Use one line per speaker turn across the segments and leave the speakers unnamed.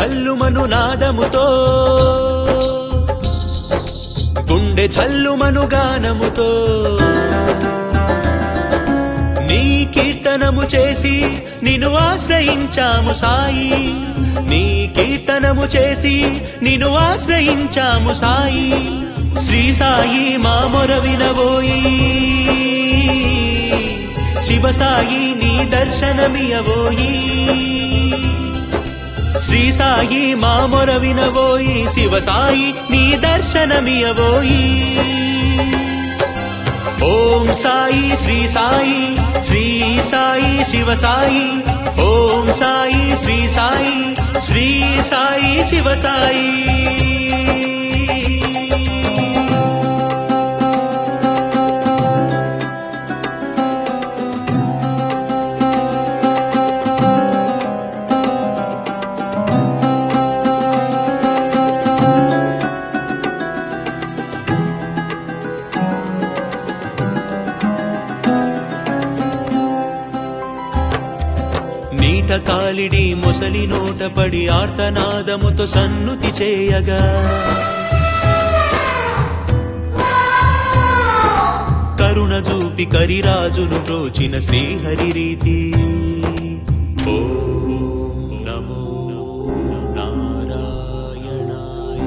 ఘల్లుమను నాదముతో గుండె చల్లుమను గానముతో నీ కీర్తనము చేసి నిన్ను ఆశ్రయించాము సాయి నీ కీర్తనము చేసి నిన్ను ఆశ్రయించాము సాయి శ్రీ సాయి మా మొర వినబోయి శివ సాయి నీ దర్శనమియబోయి శ్రీ సాయి మా మొర వినబోయి శివ సాయి నీ దర్శనమియబోయి ఓం సాయి శ్రీ సాయి శ్రీ సాయి శివ సాయి ఓం సాయి శ్రీ సాయి శ్రీ సాయి శివ సాయి నీట కాలిడి ముసలి నోట పడి ఆర్తనాదముతో సన్నుతి చేయగా కరుణ చూపి కరిరాజును బ్రోచిన శ్రీహరి రీతి ఓం నమో నారాయణాయ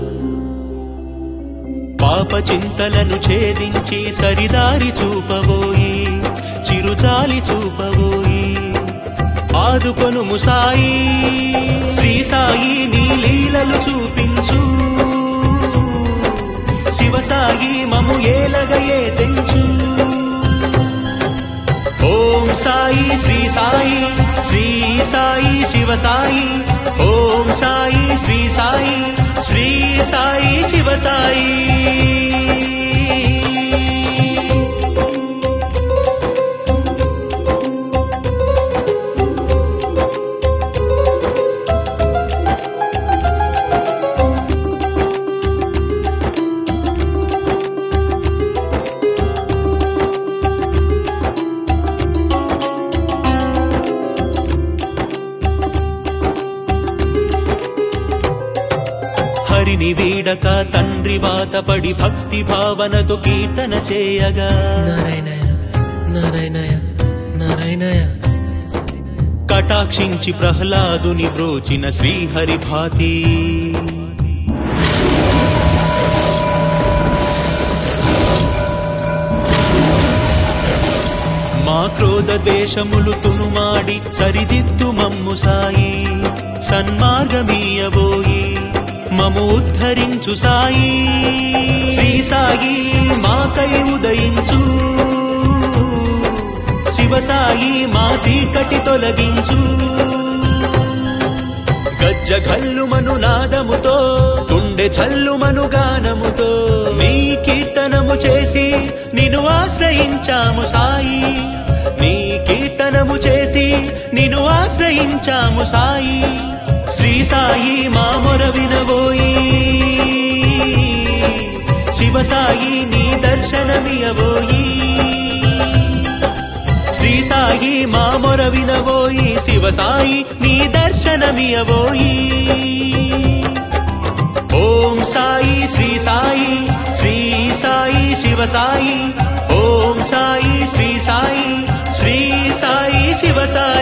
పాప చింతలను ఛేదించి సరిదారి చూపబోయి చిరుజాలి చూపబోయి ఆదుకొను ముసాయి శ్రీ సాయి నీ లీలలు చూపించు శివ సాయి మము ఏలగయే తెంచు ఓం సాయి శ్రీ సాయి శ్రీ సాయి శివ సాయి ఓం సాయి శ్రీ సాయి శ్రీ సాయి శివ సాయి హరిని వీడక తండ్రి వాతపడి భక్తి భావనతో కీర్తన చేయగా
నారాయణయ నారాయణయ నారాయణయ
కటాక్షించి ప్రహ్లాదుని బ్రోచిన శ్రీహరి భాతి మా క్రోధ ద్వేషములు తునుమాడి సరిదిద్దు మమ్ము సాయి సన్మార్గమీయబోయి మము ఉద్ధరించు సాయి శ్రీ సాయి మాకై ఉదయించు శివ సాయి మా చీకటి తొలగించు గజ్జ ఘల్లుమను నాదముతో గుండె చల్లుమను గానముతో నీ కీర్తనము చేసి నిన్ను ఆశ్రయించాము సాయి నీ కీర్తనము చేసి నిన్ను ఆశ్రయించాము సాయి శ్రీ సాయి మా మొర వినబోయి శివ సాయి నీ దర్శనమియబోయి శ్రీ సాయి మా మొర వినబోయి శివ సాయి నీ దర్శనమియబోయి ఓం సాయి శ్రీ సాయి శ్రీ సాయి శివ సాయి ఓం సాయి శ్రీ సాయి శ్రీ సాయి శివ సాయి